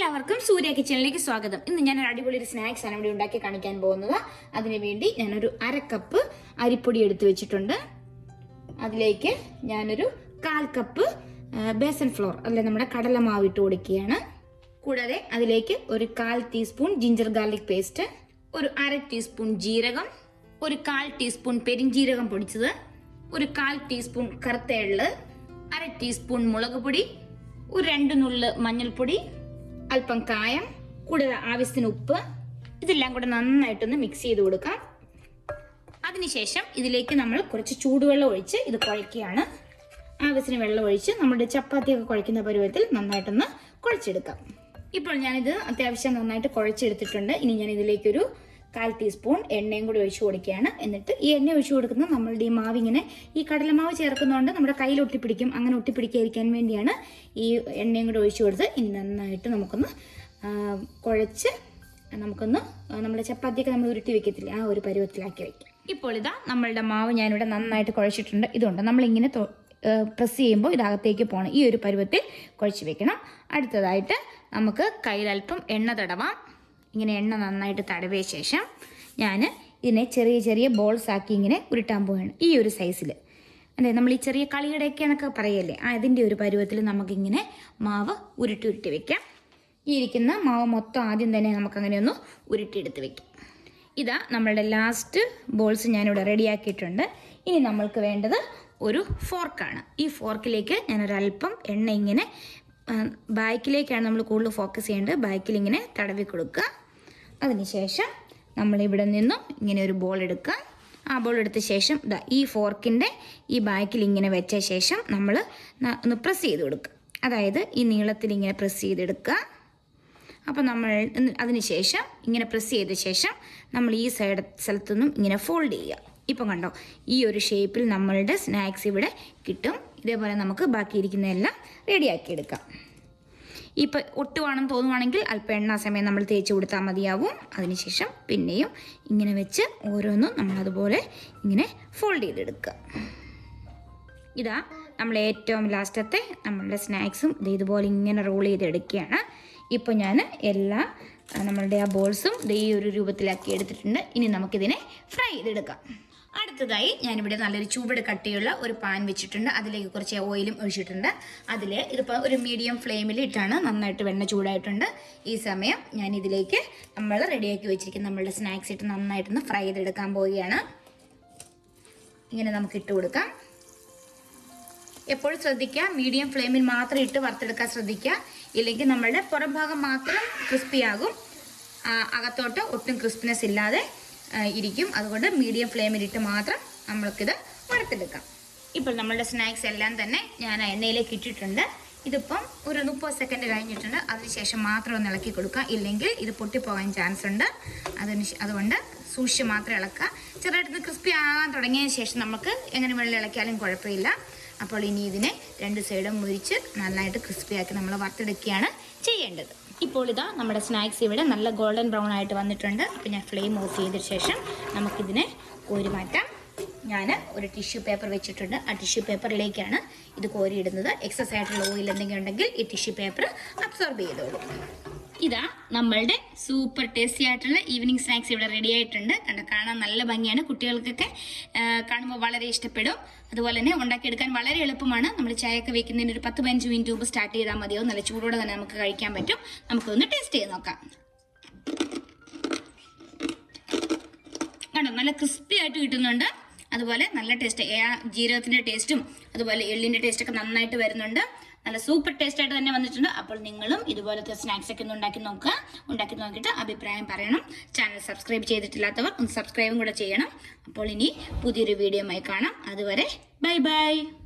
എല്ലാവർക്കും സൂര്യ കിച്ചണിലേക്ക് സ്വാഗതം ഇന്ന് ഞാൻ ഒരു അടിപൊളി ഒരു സ്നാക്സ് ആണ് ഇവിടെ ഉണ്ടാക്കി കാണിക്കാൻ പോകുന്നത് അതിനുവേണ്ടി ഞാനൊരു അര കപ്പ് അരിപ്പൊടി എടുത്തു വെച്ചിട്ടുണ്ട് അതിലേക്ക് ഞാനൊരു കാൽ കപ്പ് ആ, ബേസൻ ഫ്ലോർ അല്ലെ നമ്മുടെ കടലമാവ് ഇട്ട് കൊടുക്കുകയാണ് കൂടാതെ അതിലേക്ക് ഒരു കാൽ ടീസ്പൂൺ ജിഞ്ചർ ഗാർലിക് പേസ്റ്റ് ഒരു അര ടീസ്പൂൺ ജീരകം ഒരു കാൽ ടീസ്പൂൺ പെരിഞ്ജീരകം പൊടിച്ചത് ഒരു കാൽ ടീസ്പൂൺ കറുത്ത എള്ള് അര ടീസ്പൂൺ മുളക് പൊടി ഒരു രണ്ട് നുള്ള് മഞ്ഞൾപ്പൊടി അല്പം കായം കൂടാതെ ആവശ്യത്തിന് ഉപ്പ് ഇതെല്ലാം കൂടെ നന്നായിട്ടൊന്ന് മിക്സ് ചെയ്ത് കൊടുക്കാം അതിനുശേഷം ഇതിലേക്ക് നമ്മൾ കുറച്ച് ചൂടുവെള്ളം ഒഴിച്ച് ഇത് കുഴയ്ക്കുകയാണ് ആവശ്യത്തിന് വെള്ളം ഒഴിച്ച് നമ്മുടെ ചപ്പാത്തിയൊക്കെ കുഴയ്ക്കുന്ന പരുവത്തിൽ നന്നായിട്ടൊന്ന് കുഴച്ചെടുക്കാം ഇപ്പോൾ ഞാനിത് അത്യാവശ്യം നന്നായിട്ട് കുഴച്ചെടുത്തിട്ടുണ്ട് ഇനി ഞാൻ ഇതിലേക്കൊരു കാൽ ടീസ്പൂൺ എണ്ണയും കൂടി ഒഴിച്ചു കൊടുക്കുകയാണ് എന്നിട്ട് ഈ എണ്ണ ഒഴിച്ചു കൊടുക്കുന്ന നമ്മളുടെ ഈ മാവിങ്ങനെ ഈ കടലമാവ് ചേർക്കുന്നതുകൊണ്ട് നമ്മുടെ കയ്യിൽ ഒട്ടിപ്പിടിക്കും അങ്ങനെ ഒട്ടിപ്പിടിക്കാതിരിക്കാൻ വേണ്ടിയാണ് ഈ എണ്ണയും കൂടി ഒഴിച്ചു കൊടുത്ത് ഇനി നന്നായിട്ട് നമുക്കൊന്ന് ആ, കുഴച്ച് നമുക്കൊന്ന് നമ്മുടെ ചപ്പാത്തിയൊക്കെ നമ്മൾ ഉരുട്ടി വെക്കത്തില്ലേ ആ ഒരു പരുവത്തിലാക്കി വെക്കാം ഇപ്പോൾ ഇതാ നമ്മളുടെ മാവ് ഞാനിവിടെ നന്നായിട്ട് കുഴച്ചിട്ടുണ്ട് ഇതുകൊണ്ട് നമ്മളിങ്ങനെ പ്രസ് ചെയ്യുമ്പോൾ ഇതിനകത്തേക്ക് പോകണം ഈ ഒരു പരുവത്തിൽ കുഴച്ച് വെക്കണം അടുത്തതായിട്ട് നമുക്ക് കയ്യിലല്പം എണ്ണ തടവാം ഇങ്ങനെ എണ്ണ നന്നായിട്ട് തടവിയ ശേഷം ഞാൻ ഇതിനെ ചെറിയ ചെറിയ ബോൾസ് ആക്കി ഇങ്ങനെ ഉരുട്ടാൻ പോവുകയാണ് ഈ ഒരു സൈസിൽ അതെ നമ്മൾ ഈ ചെറിയ കളിയുടെയൊക്കെ എന്നൊക്കെ പറയല്ലേ ആ ഇതിൻ്റെ ഒരു പരുവത്തിൽ നമുക്കിങ്ങനെ മാവ് ഉരുട്ടി ഉരുട്ടി വെക്കാം ഈ ഇരിക്കുന്ന മാവ് മൊത്തം ആദ്യം തന്നെ നമുക്കങ്ങനെ ഒന്ന് ഉരുട്ടിയെടുത്ത് വെക്കാം ഇതാ നമ്മളുടെ ലാസ്റ്റ് ബോൾസ് ഞാനിവിടെ റെഡിയാക്കിയിട്ടുണ്ട് ഇനി നമ്മൾക്ക് വേണ്ടത് ഒരു ഫോർക്കാണ് ഈ ഫോർക്കിലേക്ക് ഞാനൊരല്പം എണ്ണ ഇങ്ങനെ ആ, ബാക്കിലേക്കാണ് നമ്മൾ കൂടുതൽ ഫോക്കസ് ചെയ്യേണ്ടത് ബാക്കിൽ ഇങ്ങനെ തടവി കൊടുക്കുക അതിനുശേഷം നമ്മളിവിടെ നിന്നും ഇങ്ങനെ ഒരു ബോൾ എടുക്കുക ആ ബോൾ എടുത്ത ശേഷം ദാ ഈ ഫോർക്കിൻ്റെ ഈ ബാക്കിൽ ഇങ്ങനെ വെച്ച ശേഷം നമ്മൾ ന- ഒന്ന് പ്രസ് ചെയ്ത് കൊടുക്കുക അതായത് ഈ നീളത്തിൽ ഇങ്ങനെ പ്രസ് ചെയ്തെടുക്കുക അപ്പോൾ നമ്മൾ അതിന് ശേഷം ഇങ്ങനെ പ്രസ് ചെയ്ത ശേഷം നമ്മൾ ഈ സൈഡ് സ്ഥലത്തു നിന്നും ഇങ്ങനെ ഫോൾഡ് ചെയ്യുക ഇപ്പം കണ്ടോ ഈ ഒരു ഷേപ്പിൽ നമ്മളുടെ സ്നാക്സ് ഇവിടെ കിട്ടും ഇതേപോലെ നമുക്ക് ബാക്കിയിരിക്കുന്നതെല്ലാം റെഡിയാക്കി എടുക്കാം ഇപ്പം ഒട്ടുവാണെന്ന് തോന്നുവാണെങ്കിൽ അല്പം എണ്ണ സമയം നമ്മൾ തേച്ച് കൊടുത്താൽ മതിയാവും അതിനുശേഷം പിന്നെയും ഇങ്ങനെ വെച്ച് ഓരോന്നും നമ്മളതുപോലെ ഇങ്ങനെ ഫോൾഡ് ചെയ്തെടുക്കുക ഇതാ നമ്മൾ ഏറ്റവും ലാസ്റ്റത്തെ നമ്മളുടെ സ്നാക്സും ഇത് ഇതുപോലെ ഇങ്ങനെ റോൾ ചെയ്തെടുക്കുകയാണ് ഇപ്പോൾ ഞാൻ എല്ലാ ആ, നമ്മളുടെ ആ ബോൾസും ഇത് ഈ ഒരു രൂപത്തിലാക്കി എടുത്തിട്ടുണ്ട് ഇനി നമുക്കിതിനെ ഫ്രൈ ചെയ്തെടുക്കാം അടുത്തതായി ഞാനിവിടെ നല്ലൊരു ചൂട് കട്ടിയുള്ള ഒരു പാൻ വെച്ചിട്ടുണ്ട് അതിലേക്ക് കുറച്ച് ഓയിലും ഒഴിച്ചിട്ടുണ്ട് അതിൽ ഇതിപ്പോൾ ഒരു മീഡിയം ഫ്ലെയിമിൽ ഇട്ടാണ് നന്നായിട്ട് വെണ്ണ ചൂടായിട്ടുണ്ട് ഈ സമയം ഞാൻ ഇതിലേക്ക് നമ്മൾ റെഡിയാക്കി വെച്ചിരിക്കുന്ന നമ്മളുടെ സ്നാക്സ് ഇട്ട് നന്നായിട്ടൊന്ന് ഫ്രൈ ചെയ്തെടുക്കാൻ പോവുകയാണ് ഇങ്ങനെ നമുക്ക് ഇട്ട് കൊടുക്കാം എപ്പോഴും ശ്രദ്ധിക്കുക മീഡിയം ഫ്ലെയിമിൽ മാത്രം ഇട്ട് വറുത്തെടുക്കാൻ ശ്രദ്ധിക്കുക ഇല്ലെങ്കിൽ നമ്മളുടെ പുറം ഭാഗം മാത്രം ക്രിസ്പി ആകും ആ, അകത്തോട്ട് ഒട്ടും ക്രിസ്പിനെസ് ഇല്ലാതെ ആ, ഇരിക്കും അതുകൊണ്ട് മീഡിയം ഫ്ലെയിമിൽ ഇട്ട് മാത്രം നമ്മൾക്കിത് വറുത്തെടുക്കാം ഇപ്പോൾ നമ്മളുടെ സ്നാക്സ് എല്ലാം തന്നെ ഞാൻ ആ എണ്ണയിലേക്ക് ഇട്ടിട്ടുണ്ട് ഇതിപ്പം ഒരു മുപ്പത് സെക്കൻഡ് കഴിഞ്ഞിട്ടുണ്ട് അതിനുശേഷം മാത്രം ഒന്ന് ഇളക്കി കൊടുക്കുക ഇല്ലെങ്കിൽ ഇത് പൊട്ടിപ്പോകാൻ ചാൻസ് ഉണ്ട് അതിന് ശേ- അതുകൊണ്ട് സൂക്ഷിച്ച് മാത്രം ഇളക്കുക ചെറുതായിട്ടൊന്ന് ക്രിസ്പി ആകാൻ തുടങ്ങിയതിന് ശേഷം നമുക്ക് എങ്ങനെ വെള്ളം ഇളക്കിയാലും കുഴപ്പമില്ല അപ്പോൾ ഇനി ഇതിനെ രണ്ട് സൈഡും മുരിച്ച് നന്നായിട്ട് ക്രിസ്പിയാക്കി നമ്മൾ വറുത്തെടുക്കുകയാണ് ചെയ്യേണ്ടത് ഇപ്പോൾ ഇതാ നമ്മുടെ സ്നാക്സ് ഇവിടെ നല്ല ഗോൾഡൻ ബ്രൗൺ ആയിട്ട് വന്നിട്ടുണ്ട് അപ്പോൾ ഞാൻ ഫ്ലെയിം ഓഫ് ചെയ്ത ശേഷം നമുക്കിതിനെ കോരി മാറ്റാം ഞാൻ ഒരു ടിഷ്യൂ പേപ്പർ വെച്ചിട്ടുണ്ട് ആ ടിഷ്യൂ പേപ്പറിലേക്കാണ് ഇത് കോരിയിടുന്നത് എക്സസ് ആയിട്ടുള്ള ഓയിൽ എന്തെങ്കിലും ഉണ്ടെങ്കിൽ ഈ ടിഷ്യൂ പേപ്പർ അബ്സോർബ് ചെയ്തോളൂ ഇതാ നമ്മളുടെ സൂപ്പർ ടേസ്റ്റി ആയിട്ടുള്ള ഈവനിങ് സ്നാക്സ് ഇവിടെ റെഡി ആയിട്ടുണ്ട് കണ്ട കാണാൻ നല്ല ഭംഗിയാണ് കുട്ടികൾക്കൊക്കെ ആ, കാണുമ്പോൾ വളരെ ഇഷ്ടപ്പെടും അതുപോലെ തന്നെ ഉണ്ടാക്കിയെടുക്കാൻ വളരെ എളുപ്പമാണ് നമ്മൾ ചായയൊക്കെ വെക്കുന്നതിന് ഒരു പത്ത് പതിനഞ്ച് മിനിറ്റ് മുമ്പ് സ്റ്റാർട്ട് ചെയ്താൽ മതിയാവും നല്ല ചൂടോടെ തന്നെ നമുക്ക് കഴിക്കാൻ പറ്റും നമുക്കൊന്ന് ടേസ്റ്റ് ചെയ്ത് നോക്കാം കണ്ടോ നല്ല ക്രിസ്പി ആയിട്ട് കിട്ടുന്നുണ്ട് അതുപോലെ നല്ല ടേസ്റ്റ് ജീരകത്തിന്റെ ടേസ്റ്റും അതുപോലെ എള്ളിന്റെ ടേസ്റ്റ് ഒക്കെ നന്നായിട്ട് വരുന്നുണ്ട് നല്ല സൂപ്പർ ടേസ്റ്റ് ആയിട്ട് തന്നെ വന്നിട്ടുണ്ട് അപ്പോൾ നിങ്ങളും ഇതുപോലത്തെ സ്നാക്സ് ഒക്കെ ഒന്ന് ഉണ്ടാക്കി നോക്കുക ഉണ്ടാക്കി നോക്കിയിട്ട് അഭിപ്രായം പറയണം ചാനൽ സബ്സ്ക്രൈബ് ചെയ്തിട്ടില്ലാത്തവർ ഒന്ന് സബ്സ്ക്രൈബും കൂടെ ചെയ്യണം അപ്പോൾ ഇനി പുതിയൊരു വീഡിയോയുമായി കാണാം അതുവരെ ബൈ ബൈ